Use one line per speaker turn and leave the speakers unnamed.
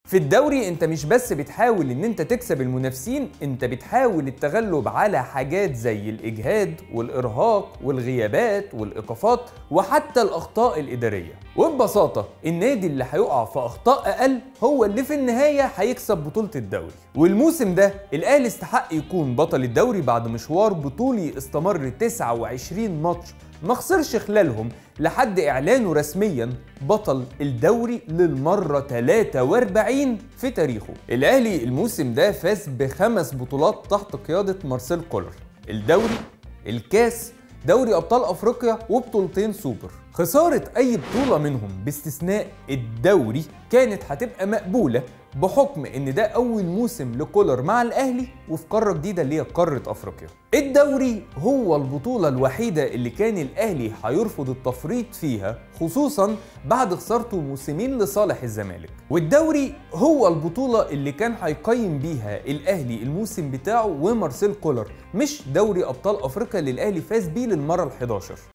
في الدوري انت مش بس بتحاول ان انت تكسب المنافسين انت بتحاول التغلب على حاجات زي الاجهاد والارهاق والغيابات والايقافات وحتى الاخطاء الاداريه وببساطه النادي اللي هيقع في اخطاء اقل هو اللي في النهايه هيكسب بطوله الدوري والموسم ده الاهلي استحق يكون بطل الدوري بعد مشوار بطولي استمر 29 ماتش ما خسرش خلالهم لحد اعلانه رسميا بطل الدوري للمره 43 في تاريخه الاهلي الموسم ده فاز بخمس بطولات تحت قياده مارسيل كولر الدوري الكاس دوري ابطال افريقيا وبطولتين سوبر خساره اي بطوله منهم باستثناء الدوري كانت هتبقى مقبوله بحكم ان ده اول موسم لكولر مع الاهلي وفي قاره جديده اللي هي قاره افريقيا الدوري هو البطوله الوحيده اللي كان الاهلي هيرفض التفريط فيها خصوصا بعد خسارته موسمين لصالح الزمالك والدوري هو البطوله اللي كان هيقيم بيها الاهلي الموسم بتاعه ومارسيل كولر مش دوري ابطال افريقيا اللي الاهلي فاز بيه للمره ال11